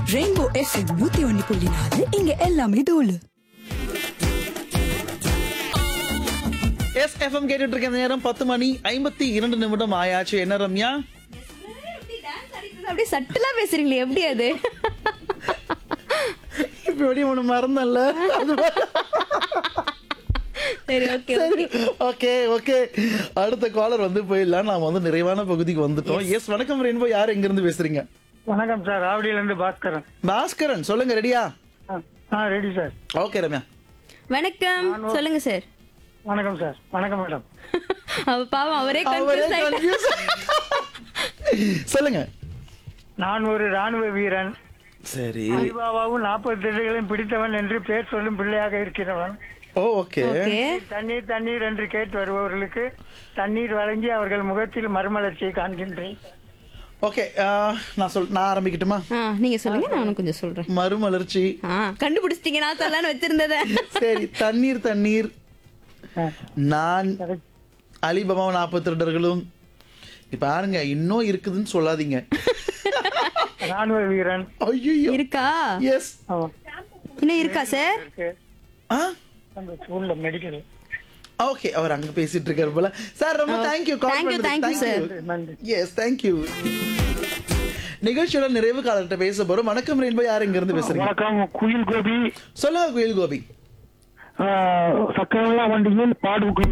Rainbow FM நூத்தி ஒன்னு புள்ளி நாலு இங்க எல்லாமே தோலு எஸ் எஃப்எம் கேட்டுட்டு இருக்க நேரம் பத்து மணி ஐம்பத்தி இரண்டு நிமிடம் ஆயாச்சு என்ன ரம்யா அப்படியே சட்டலா பேசுறீங்களே எப்படி அது இப்ப எப்படி ஒண்ணு மறந்தல்ல சரி ஓகே சரி ஓகே ஓகே அடுத்த காலர் வந்து போயிடலாம் நாம வந்து நிறைவான பகுதிக்கு வந்துட்டோம் எஸ் வணக்கம் ரெயின்போ யார் எங்க இருந்து பேசுறீங்க வணக்கம் சார் ஆவடியில இருந்து பாஸ்கரன் பாஸ்கரன் சொல்லுங்க ரெடியா ஆ, ஆ ரெடி சார் ஓகே ரம்யா வணக்கம் சொல்லுங்க சார் வணக்கம் சார் வணக்கம் மேடம் அவ பாவம் அவரே அவரே கன்ஃபியூஸ் ஆயிட்டாரு confuse. சொல்லுங்க நான் ஒரு ராணுவ வீரன் சரி அலிபாபாவும் நாற்பது திசைகளையும் பிடித்தவன் என்று பேர் சொல்லும் பிள்ளையாக இருக்கிறவன் ஓ ஓகே ஓகே தண்ணீர் தண்ணீர் என்று கேட்டு வருபவர்களுக்கு தண்ணீர் வழங்கி அவர்கள் முகத்தில் மறுமலர்ச்சியை காண்கின்றேன் ஓகே நான் சொல் நான் ஆரம்பிக்கட்டுமா ஆ நீங்க சொல்லுங்க நானும் கொஞ்சம் சொல்றேன் மறுமலர்ச்சி ஆ கண்டுபிடிச்சிட்டீங்க நான் சொல்லலாம்னு வச்சிருந்தத சரி தண்ணீர் தண்ணீர் ஆ, நான் correct. அலிபாபா நாற்பத்தி ரெண்டர்களும் இப்ப பாருங்க இன்னும் இருக்குதுன்னு சொல்லாதீங்க ராணுவ வீரன் ஐயோ இருக்கா எஸ் ஆமா. இன்னும் இருக்கா சார் இருக்கு. ஆ அந்த ஸ்கூல்ல மெடிக்கல் ஓகே அவர் அங்க பேசிட்டு இருக்காரு போல சார் ரொம்ப thank you Thank you, thank you, sir. நன்றி எஸ் தேங்க்யூ நிகழ்ச்சியோட நிறைவு காலர்கிட்ட பேச போறோம் வணக்கம் ரெயின்போ யார் இங்க இருந்து பேசுறீங்க வணக்கம் குயில் கோபி சொல்லுங்க குயில் கோபி சக்கரவெல்லாம் வண்டியில் பாடு